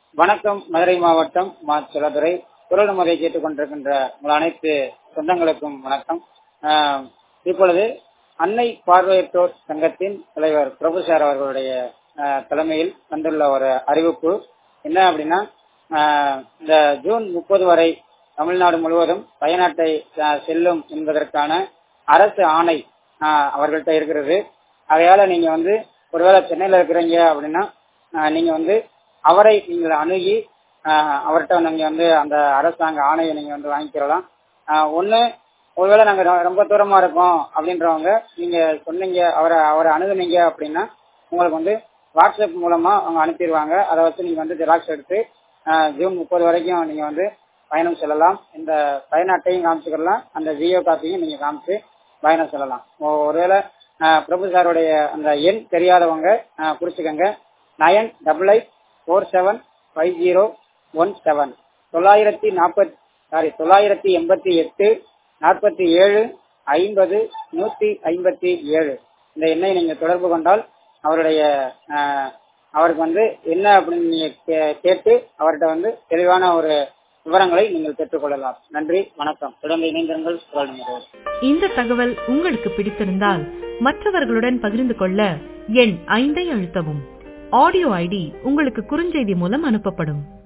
வணக்கம் மதுரை மாவட்டம் மா சிலதுரை குரல் முறை கேட்டுக் கொண்டிருக்கின்ற உங்கள் அனைத்து சொந்தங்களுக்கும் வணக்கம் ஆஹ் இப்பொழுது அன்னை பார்வையற்றோர் சங்கத்தின் தலைவர் பிரபு சார் அவர்களுடைய ஆஹ் தலைமையில் வந்துள்ள ஒரு அறிவிப்பு என்ன அப்படின்னா ஆஹ் இந்த ஜூன் முப்பது வரை தமிழ்நாடு முழுவதும் பயனாட்டை ஆஹ் செல்லும் என்பதற்கான அரசு ஆணை ஆஹ் அவர்கள்ட்ட இருக்கிறது அதையால நீங்க வந்து ஒருவேளை சென்னையில இருக்கிறீங்க அப்படின்னா ஆஹ் நீங்க வந்து அவரை நீங்கள் அணுகி ஆஹ் அவர்கிட்ட நீங்க வந்து அந்த அரசாங்க ஆணையை நீங்க வந்து வாங்கிக்கிறலாம் ஆஹ் ஒண்ணு ஒருவேளை நாங்க ரொ- ரொம்ப தூரமா இருக்கோம் அப்படின்றவங்க நீங்க சொன்னீங்க அவரை அவரை அணுகுனீங்க அப்படின்னா உங்களுக்கு வந்து வாட்ஸ்அப் மூலமா அவங்க அனுப்பிடுவாங்க அதை வச்சு நீங்க வந்து ஜெராக்ஸ் எடுத்து ஆஹ் ஜூன் முப்பது வரைக்கும் நீங்க வந்து பயணம் செல்லலாம் இந்த பயண அட்டையும் காமிச்சுக்கலாம் அந்த ஜியோ காப்பியும் நீங்க காமிச்சு பயணம் செல்லலாம் ஒ- ஒருவேளை ஆஹ் பிரபு சாருடைய அந்த எண் தெரியாதவங்க ஆஹ் குறிச்சுக்கோங்க nine double eight four seven five zero one seven தொள்ளாயிரத்தி நாற்பத்தி சாரி தொள்ளாயிரத்தி எண்பத்தி எட்டு நாற்பத்தி ஏழு ஐம்பது நூத்தி ஐம்பத்தி ஏழு இந்த எண்ணை நீங்க தொடர்பு கொண்டால் அவருடைய ஆஹ், அவருக்கு வந்து என்ன அப்படின்னு நீங்க கே- கேட்டு அவர்கிட்ட வந்து தெளிவான ஒரு விவரங்களை நீங்கள் பெற்றுக்கொள்ளலாம் நன்றி வணக்கம் தொடர்ந்து இணைந்திருங்கள் குரல் நிறுவனம் இந்த தகவல் உங்களுக்கு பிடித்திருந்தால் மற்றவர்களுடன் பகிர்ந்து கொள்ள எண் ஐந்தை அழுத்தவும் ஆடியோ ஐடி உங்களுக்கு குறுஞ்செய்தி மூலம் அனுப்பப்படும்